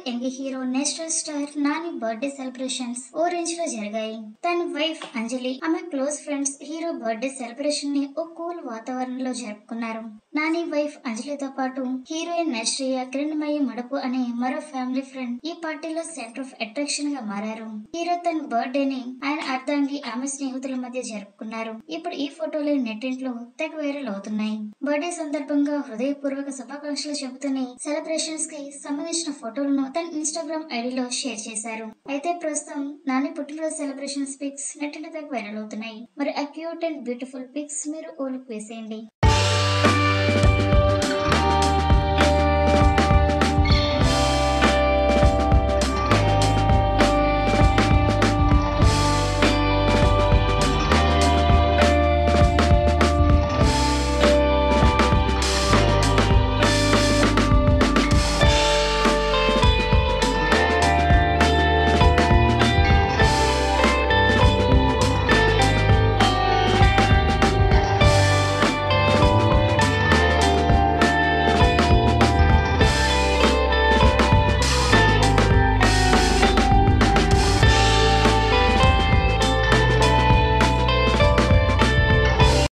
young hero national star Nani birthday celebrations ఓ range లో జరిగాయి తన వైఫ్ అంజలి ఆమె close friends hero birthday celebration ని ఓ కూల్ వాతావరణంలో జరుపుకున్నారు నాని వైఫ్ అంజలితో పాటు హీరోయిన్ నశ్రియ కిరణ్మయి మడపు అనే మరో ఫ్యామిలీ ఫ్రెండ్ ఈ పార్టీలో సెంటర్ ఆఫ్ అట్రాక్షన్ గా మారారు హీరో తన బర్త్డే ని ఆయన అర్ధాంగి ఆమె స్నేహితుల మధ్య జరుపుకున్నారు ఇప్పుడు ఈ ఫోటోలు నెట్టింట్లో తెగ వైరల్ అవుతున్నాయి బర్త్డే సందర్భంగా హృదయపూర్వక శుభాకాంక్షలు చెబుతూనే సెలబ్రేషన్స్ కి సంబంధించిన ఫోటోలను తన ఇన్స్టాగ్రామ్ ఐడిలో షేర్ చేశారు అయితే ప్రస్తుతం నాని పుట్టినరోజు సెలబ్రేషన్స్ పిక్స్ నెట్టింట తెగ వైరల్ అవుతున్నాయి మరి ఆ క్యూట్ అండ్ బ్యూటిఫుల్ పిక్స్ మీరు ఓ లుక్ వేసేయండి